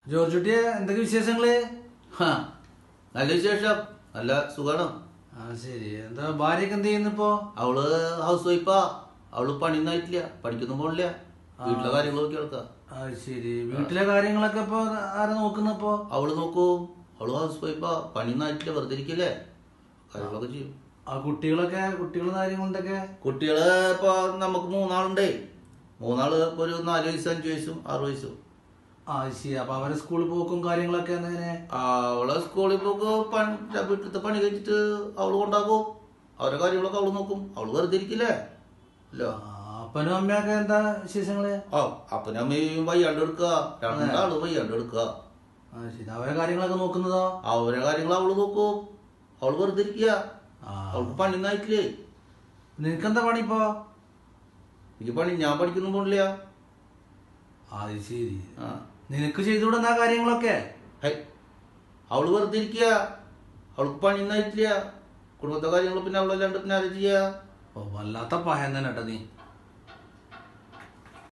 ജോർജുട്ടിയെ എന്തൊക്കെ വിശേഷങ്ങള് ഹാ, നല്ല വിശേഷം നല്ല സുഖാണ് ആ ശരി എന്താ ഭാര്യയൊക്കെ എന്ത് ചെയ്യുന്നിപ്പോ അവള് ഹൗസ് വൈഫാ അവള് പണിയൊന്നായിട്ടില്ല പണിക്കൊന്നും പോണില്ല വീട്ടിലെ കാര്യങ്ങളൊക്കെ കേൾക്കാം ആ ശരി വീട്ടിലെ കാര്യങ്ങളൊക്കെ ഇപ്പൊ ആരാ നോക്കുന്നപ്പോ അവള് നോക്കൂ അവള് ഹൗസ് വൈഫാ പണിയൊന്നും ആയിട്ടില്ല വെറുതെ ഇരിക്കല്ലേ കാര്യങ്ങളൊക്കെ ചെയ്യും ആ കുട്ടികളൊക്കെ കുട്ടികളും കാര്യങ്ങളൊക്കെ കുട്ടികള് ഇപ്പൊ നമുക്ക് മൂന്നാളുണ്ടേ മൂന്നാള് ഇപ്പൊ ഒരു നാല് വയസ്സും അഞ്ചു വയസ്സും ആറ് വയസ്സും ആ ശരി അപ്പൊ അവരെ സ്കൂളിൽ പോക്കും കാര്യങ്ങളൊക്കെ എങ്ങനെ അവളെ സ്കൂളിൽ പോക്ക് പണി വീട്ടിലത്തെ പണി കഴിച്ചിട്ട് അവള് കൊണ്ടാക്കും അവരെ കാര്യങ്ങളൊക്കെ അവള് നോക്കും അവള് വെറുതെ ഇരിക്കില്ലേ ഇല്ല ആ, അപ്പനും അമ്മയൊക്കെ എന്താ വിശേഷങ്ങള് ആ അപ്പനും അമ്മയും വയ്യാണ്ട് എടുക്കുക രണ്ടാളും വയ്യാണ്ട് എടുക്കുക ആ ശരി അവരെ കാര്യങ്ങളൊക്കെ നോക്കുന്നതോ അവരെ കാര്യങ്ങൾ അവള് നോക്കും അവള് വെറുതെ ഇരിക്കുക ആ അവൾക്ക് പണിയൊന്നായിട്ടില്ലേ നിനക്കെന്താ പണി ഇപ്പോ എനിക്ക് പണി ഞാൻ പഠിക്കൊന്നും പോണില്ല ആ അത് ശരി ആ നിനക്ക് ചെയ്തുവിടുന്ന ആ കാര്യങ്ങളൊക്കെ ഹൈ അവള് വെറുതെ ഇരിക്കുക അവൾക്ക് പണിയൊന്നായിട്ടില്ല കുടുംബത്തെ കാര്യങ്ങൾ പിന്നെ അവളല്ലാണ്ട് പിന്നെ ആരും ചെയ്യാ ഓ വല്ലാത്ത പഹൻ തന്നെ കേട്ടോ നീ